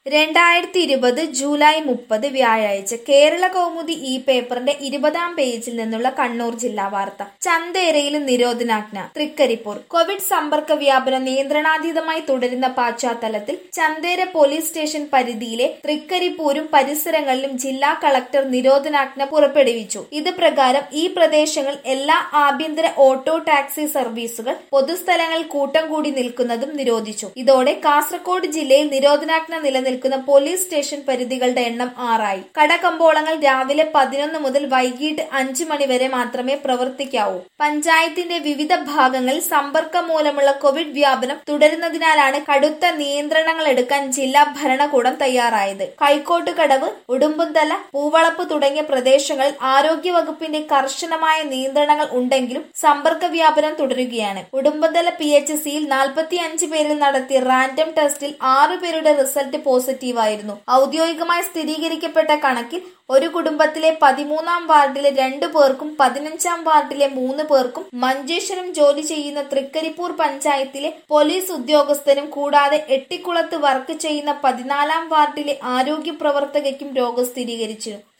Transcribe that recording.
രണ്ടായിരത്തി ഇരുപത് ജൂലൈ മുപ്പത് വ്യാഴാഴ്ച കേരള കൗമുദി ഈ പേപ്പറിന്റെ ഇരുപതാം പേജിൽ നിന്നുള്ള കണ്ണൂർ ജില്ലാ വാർത്ത ചന്തേരയിൽ നിരോധനാജ്ഞ തൃക്കരിപ്പൂർ കോവിഡ് സമ്പർക്ക വ്യാപനം നിയന്ത്രണാതീതമായി തുടരുന്ന പശ്ചാത്തലത്തിൽ ചന്തേര പോലീസ് സ്റ്റേഷൻ പരിധിയിലെ തൃക്കരിപ്പൂരും പരിസരങ്ങളിലും ജില്ലാ കളക്ടർ നിരോധനാജ്ഞ പുറപ്പെടുവിച്ചു ഇത് പ്രകാരം ഈ പ്രദേശങ്ങൾ എല്ലാ ആഭ്യന്തര ഓട്ടോ ടാക്സി സർവീസുകൾ പൊതുസ്ഥലങ്ങളിൽ കൂട്ടം കൂടി നിൽക്കുന്നതും നിരോധിച്ചു ഇതോടെ കാസർഗോഡ് ജില്ലയിൽ നിരോധനാജ്ഞ നിലനിൽക്കുന്ന പോലീസ് സ്റ്റേഷൻ പരിധികളുടെ എണ്ണം ആറായി കടകമ്പോളങ്ങൾ രാവിലെ പതിനൊന്ന് മുതൽ വൈകിട്ട് അഞ്ചു മണി വരെ മാത്രമേ പ്രവർത്തിക്കാവൂ പഞ്ചായത്തിന്റെ വിവിധ ഭാഗങ്ങളിൽ സമ്പർക്കം മൂലമുള്ള കോവിഡ് വ്യാപനം തുടരുന്നതിനാലാണ് കടുത്ത നിയന്ത്രണങ്ങൾ എടുക്കാൻ ജില്ലാ ഭരണകൂടം തയ്യാറായത് കൈക്കോട്ട് കടവ് ഉടുമ്പുംതല പൂവളപ്പ് തുടങ്ങിയ പ്രദേശങ്ങളിൽ ആരോഗ്യ വകുപ്പിന്റെ കർശനമായ നിയന്ത്രണങ്ങൾ ഉണ്ടെങ്കിലും സമ്പർക്ക വ്യാപനം തുടരുകയാണ് ഉടുമ്പുംതല പി എച്ച് സിയിൽ നാൽപ്പത്തി അഞ്ച് പേരിൽ നടത്തിയ റാൻഡം ടെസ്റ്റിൽ ആറു പേരുടെ റിസൾട്ട് പോസിറ്റീവായിരുന്നു ഔദ്യോഗികമായി സ്ഥിരീകരിക്കപ്പെട്ട കണക്കിൽ ഒരു കുടുംബത്തിലെ പതിമൂന്നാം വാർഡിലെ രണ്ടു പേർക്കും പതിനഞ്ചാം വാർഡിലെ മൂന്ന് പേർക്കും മഞ്ചേശ്വരം ജോലി ചെയ്യുന്ന തൃക്കരിപ്പൂർ പഞ്ചായത്തിലെ പോലീസ് ഉദ്യോഗസ്ഥനും കൂടാതെ എട്ടിക്കുളത്ത് വർക്ക് ചെയ്യുന്ന പതിനാലാം വാർഡിലെ ആരോഗ്യ പ്രവർത്തകയ്ക്കും രോഗം സ്ഥിരീകരിച്ചു